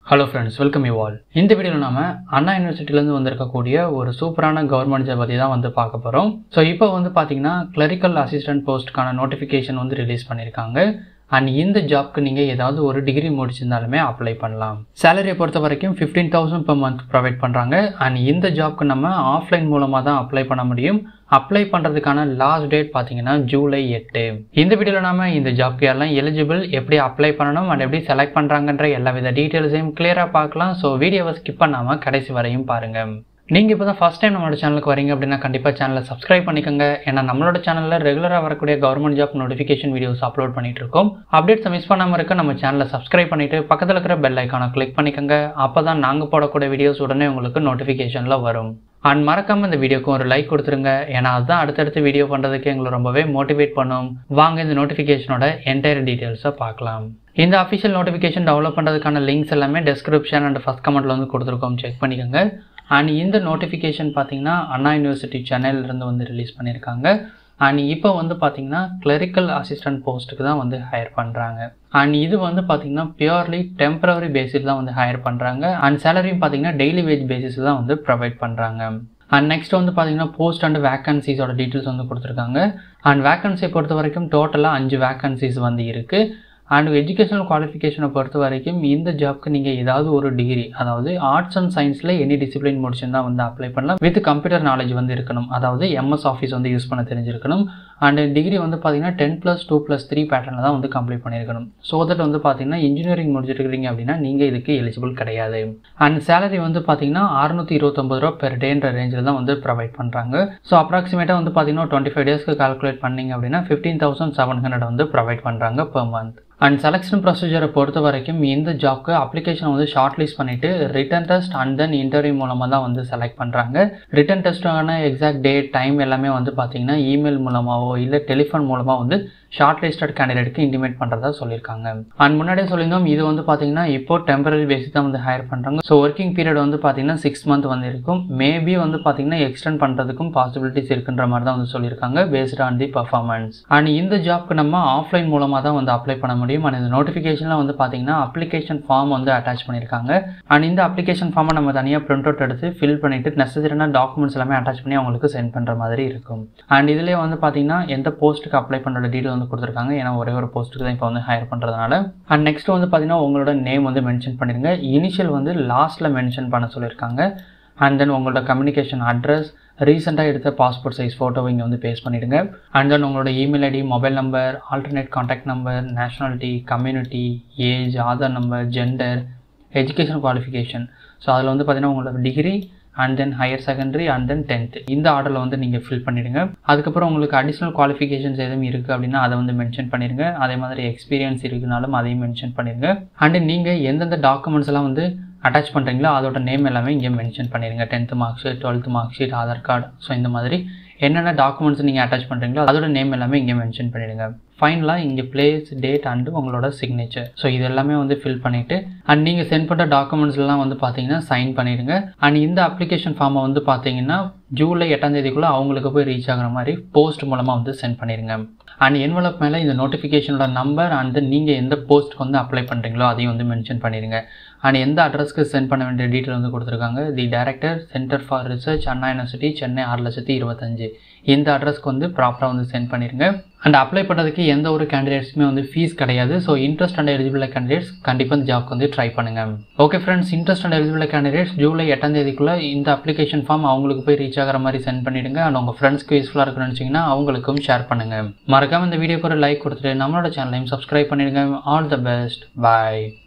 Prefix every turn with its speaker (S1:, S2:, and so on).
S1: hello friends welcome you all இந்த வீடியோவில் நாம அண்ணா யூனிவர்சிட்டிலேருந்து வந்திருக்கக்கூடிய ஒரு சூப்பரான கவர்மெண்ட் ஜாப் பற்றி தான் வந்து பார்க்க போகிறோம் ஸோ இப்போ வந்து பார்த்தீங்கன்னா கிளரிக்கல் அசிஸ்டன்ட் போஸ்ட்டுக்கான நோட்டிஃபிகேஷன் வந்து ரிலீஸ் பண்ணியிருக்காங்க அண்ட் இந்த ஜாப்க்கு நீங்கள் ஏதாவது ஒரு டிகிரி முடிச்சிருந்தாலுமே அப்ளை பண்ணலாம் சேலரியை பொறுத்த வரைக்கும் fifteen thousand per month provide பண்ணுறாங்க அண்ட் இந்த ஜாப்க்கு நம்ம ஆஃப்லைன் மூலமாக தான் அப்ளை பண்ண முடியும் அப்ளை பண்ணுறதுக்கான லாஸ்ட் டேட் பார்த்தீங்கன்னா ஜூலை எட்டு இந்த வீடியோவில் நாம இந்த ஜாப்க்கு யாரெல்லாம் எலிஜிபிள் எப்படி அப்ளை பண்ணணும் அண்ட் எப்படி செலக்ட் பண்ணுறாங்கன்ற எல்லா வித டீட்டெயில்ஸையும் கிளியராக பார்க்கலாம் ஸோ வீடியோவை ஸ்கிப் பண்ணாமல் கடைசி வரையும் பாருங்கள் நீங்கள் இப்போ தான் ஃபஸ்ட் டைம் நம்மளோட சேனலுக்கு வரீங்க அப்படின்னா கண்டிப்பாக சேனலை சப்ஸ்கிரைப் பண்ணிக்கோங்க ஏன்னா நம்மளோட சேனலில் ரெகுலராக வரக்கூடிய government job notification videos upload பண்ணிட்டு இருக்கோம் அப்டேட்ஸை மிஸ் பண்ணாமல் இருக்க நம்ம சேனலை சப்ஸ்கிரைப் பண்ணிட்டு பக்கத்தில் இருக்கிற பெல் ஐக்கானை கிளிக் பண்ணிக்கோங்க அப்போ தான் நாங்கள் போடக்கூடிய வீடியோஸ் உடனே உங்களுக்கு நோட்டிஃபிகேஷனில் வரும் அண்ட் மறக்காம இந்த வீடியோக்கு ஒரு லைக் கொடுத்துருங்க ஏன்னா அதுதான் அடுத்தடுத்து வீடியோ பண்ணுறதுக்கு எங்களை ரொம்பவே மோட்டிவேட் பண்ணும் வாங்க இந்த நோட்டிஃபிகேஷனோட என்டையர் டீட்டெயில்ஸை பார்க்கலாம் இந்த அஃபிஷியல் நோட்டிஃபிகேஷன் டெவலப் பண்ணுறதுக்கான லிங்க்ஸ் எல்லாமே டெஸ்கிரிப்ஷன் அண்ட் ஃபஸ்ட் கமெண்ட்டில் வந்து கொடுத்துருக்கோம் செக் பண்ணிக்கோங்க அண்ட் இந்த நோட்டிஃபிகேஷன் பார்த்தீங்கன்னா அண்ணா யூனிவர்சிட்டி சென்னையிலேருந்து வந்து ரிலீஸ் பண்ணியிருக்காங்க அண்ட் இப்போ வந்து பார்த்தீங்கன்னா கிளரிக்கல் அசிஸ்டன்ட் போஸ்ட்டுக்கு தான் வந்து ஹையர் பண்ணுறாங்க அண்ட் இது வந்து பார்த்தீங்கன்னா பியூர்லி டெம்பரரி பேசிஸ் தான் வந்து ஹையர் பண்ணுறாங்க அண்ட் சேலரியும் பார்த்தீங்கன்னா டெய்லி வேஜ் பேசிஸ் தான் வந்து ப்ரொவைட் பண்ணுறாங்க அண்ட் நெக்ஸ்ட் வந்து பார்த்தீங்கன்னா போஸ்ட் அண்ட் வேக்கன்சிஸோட டீட்டெயில்ஸ் வந்து கொடுத்துருக்காங்க அண்ட் வேக்கன்சியை பொறுத்த வரைக்கும் டோட்டலாக அஞ்சு வேக்கன்சிஸ் வந்து இருக்குது அண்ட் எஜுகேஷனல் குவாலிஃபிகேஷனை பொறுத்த வரைக்கும் இந்த ஜாப்க்கு நீங்கள் ஏதாவது ஒரு டிகிரி அதாவது ஆர்ட்ஸ் அண்ட் சயின்ஸில் எனி டிசிப்ளின் முடிச்சிருந்தா வந்து அப்ளை பண்ணலாம் வித் கம்ப்யூட்டர் நாலேஜ் வந்து இருக்கணும் அதாவது எம்எஸ் ஆஃபீஸ் வந்து யூஸ் பண்ண தெரிஞ்சிருக்கணும் அண்ட் டிகிரி வந்து பார்த்தீங்கன்னா ten plus two plus three பேட்டர்னில் தான் வந்து கம்ப்ளீட் பண்ணியிருக்கணும் ஸோ தட் வந்து பார்த்தீங்கன்னா இன்ஜினியரிங் முடிச்சிருக்கிறீங்க அப்படின்னா நீங்கள் இதுக்கு எலிஜிபிள் கிடையாது அண்ட் சேலரி வந்து பார்த்தீங்கன்னா அறுநூற்றி இருபத்தொம்பது ரூபா பெர் டேன்ற ரேஞ்சில் தான் வந்து ப்ரொவைட் பண்ணுறாங்க ஸோ அப்ராக்சிமேட்டாக வந்து பார்த்தீங்கன்னா டுவெண்ட்டி ஃபைவ் டேஸ்க்கு கால்குலேட் பண்ணிங்க அப்படின்னா ஃபிஃப்டீன் தௌசண்ட் செவன் ஹண்ட்ரட் வந்து ப்ரொவைட் பண்ணுறாங்க பெர் மந்த் அண்ட் செலெக்ஷன் ப்ரொசீஜரை பொறுத்த வரைக்கும் இந்த ஜாப்க்கு அப்ளிகேஷன் வந்து ஷார்ட் லிஸ்ட் பண்ணிவிட்டு written test and then interview மூலமாக தான் வந்து செலக்ட் பண்ணுறாங்க ரிட்டன் டெஸ்ட்டான எக்ஸாக்ட் டேட் டைம் எல்லாமே வந்து பார்த்தீங்கன்னா இமெயில் மூலமாகவோ இல்லை டெலிஃபோன் மூலமாக வந்து ஷார்ட் லிஸ்டட் கேண்டிடேட்க்கு இன்டிமேட் பண்ணுறதா சொல்லியிருக்காங்க அண்ட் முன்னாடியே சொல்லியிருந்தோம் இது வந்து பார்த்தீங்கன்னா இப்போ டெம்பரரி பேசிஸ் தான் வந்து ஹையர் பண்ணுறாங்க ஸோ ஒர்க்கிங் பீரியட் வந்து பார்த்தீங்கன்னா சிக்ஸ் மந்த் வந்து இருக்கும் மேபி வந்து பார்த்தீங்கன்னா எக்ஸ்டெண்ட் பண்ணுறதுக்கும் பாசிபிலிட்டிஸ் இருக்குன்ற மாதிரி தான் வந்து சொல்லியிருக்காங்க based on the performance and இந்த ஜாப்க்கு நம்ம ஆஃப்லைன் மூலமாக தான் வந்து அப்ளை பண்ண முடியும் அண்ட் இந்த நோட்டிஃபிகேஷனில் வந்து பார்த்தீங்கன்னா அப்ளிகேஷன் ஃபார்ம் வந்து அட்டாச் பண்ணியிருக்காங்க அண்ட் இந்த அப்ளிகேஷன் ஃபார்மை நம்ம தனியாக பிரிண்ட் அவுட் எடுத்து ஃபில் பண்ணிட்டு நெசசரியான டாக்குமெண்ட்ஸ் எல்லாமே அட்டாச் பண்ணி அவங்களுக்கு சென்ட் பண்ணுற மாதிரி இருக்கும் அண்ட் இதுலேயே வந்து பார்த்தீங்கன்னா எந்த போஸ்ட்டுக்கு அப்ளை பண்ணுற டீட்டெயில் வந்து கொடுத்துருக்காங்க ஏன்னா ஒரே ஒரு போஸ்ட்டுக்கு தான் இப்போ வந்து ஹையர் பண்ணுறதுனால அண்ட் நெக்ஸ்ட் வந்து பார்த்தீங்கன்னா உங்களோட நேம் வந்து மென்ஷன் பண்ணிடுங்க இனிஷியல் வந்து லாஸ்ட்டில் மென்ஷன் பண்ண சொல்லியிருக்காங்க அண்ட் தென் உங்களோட கம்யூனிகேஷன் அட்ரஸ் ரீசெண்டாக எடுத்த பாஸ்போர்ட் சைஸ் ஃபோட்டோவை இங்கே வந்து பேஸ்ட் பண்ணிவிடுங்க அண்ட் தென் உங்களோட email ID mobile number alternate contact number nationality community age Aadhaar number gender education qualification so அதில் வந்து பார்த்தீங்கன்னா உங்களோட degree and then higher secondary and then tenth இந்த ஆர்டரில் வந்து நீங்கள் ஃபில் பண்ணிடுங்க அதுக்கப்புறம் உங்களுக்கு அடிஷ்னல் குவாலிஃபிகேஷன்ஸ் எதுவும் இருக்குது அப்படின்னா அதை வந்து மென்ஷன் பண்ணிடுங்க அதே மாதிரி எக்ஸ்பீரியன்ஸ் இருக்குனாலும் அதையும் மென்ஷன் பண்ணிடுங்க அண்ட் நீங்கள் எந்தெந்த டாக்குமெண்ட்ஸ் எல்லாம் வந்து அட்டாச் பண்ணுறீங்களோ அதோட நேம் எல்லாமே இங்கே மென்ஷன் பண்ணிடுங்க tenth mark sheet twelfth mark sheet Aadhaar card so இந்த மாதிரி என்னென்ன டாக்குமெண்ட்ஸ் நீங்கள் அட்டாச் பண்ணுறீங்களோ அதோட நேம் எல்லாமே இங்கே மென்ஷன் பண்ணிடுங்க ஃபைனலாக இங்கே பிளேஸ் டேட் அண்டு உங்களோட சிக்னேச்சர் ஸோ இது எல்லாமே வந்து ஃபில் பண்ணிவிட்டு அண்ட் நீங்கள் சென்ட் பண்ணுற டாக்குமெண்ட்ஸ்லாம் வந்து பார்த்தீங்கன்னா சைன் பண்ணிடுங்க அண்ட் இந்த அப்ளிகேஷன் ஃபார்மை வந்து பார்த்தீங்கன்னா ஜூலை எட்டாம் தேதிக்குள்ளே அவங்களுக்கு போய் ரீச் ஆகிற மாதிரி போஸ்ட் மூலமாக வந்து சென்ட் பண்ணிடுங்க அண்ட் என்வலப் மேலே இந்த நோட்டிஃபிகேஷனோட நம்பர் அண்ட் நீங்கள் எந்த போஸ்ட்டுக்கு வந்து அப்ளை பண்ணுறீங்களோ அதையும் வந்து மென்ஷன் பண்ணிடுங்க அண்ட் எந்த அட்ரஸ்க்கு சென்ட் பண்ண வேண்டிய டீட்டெயில் வந்து கொடுத்துருக்காங்க the director centre for research Anna university Chennai ஆறு லட்சத்தி இருபத்தஞ்சு இந்த அட்ரஸ்க்கு வந்து ப்ராப்பராக வந்து சென்ட் பண்ணிடுங்க அண்ட் அப்ளை பண்ணுறதுக்கு எந்த ஒரு கேண்டிடேட்ஸுமே வந்து ஃபீஸ் கிடையாது so interest and eligible candidates கண்டிப்பாக இந்த ஜாப்க்கு வந்து ட்ரை பண்ணுங்கள் okay friends interest and eligible candidates July எட்டாம் தேதிக்குள்ளே இந்த அப்ளிகேஷன் ஃபார்ம் அவங்களுக்கு போய் ரீச் ஆகிற மாதிரி சென்ட் பண்ணிவிடுங்க அண்ட் உங்கள் ஃப்ரெண்ட்ஸ்க்கு யூஸ்ஃபுல்லாக இருக்குன்னு நினச்சிங்கன்னா அவங்களுக்கும் ஷேர் பண்ணுங்கள் மறக்காமல் இந்த வீடியோக்கு ஒரு லைக் கொடுத்துட்டு நம்மளோட சேனலையும் சப்ஸ்கிரைப் பண்ணிடுங்க ஆல் த பெஸ்ட் பாய்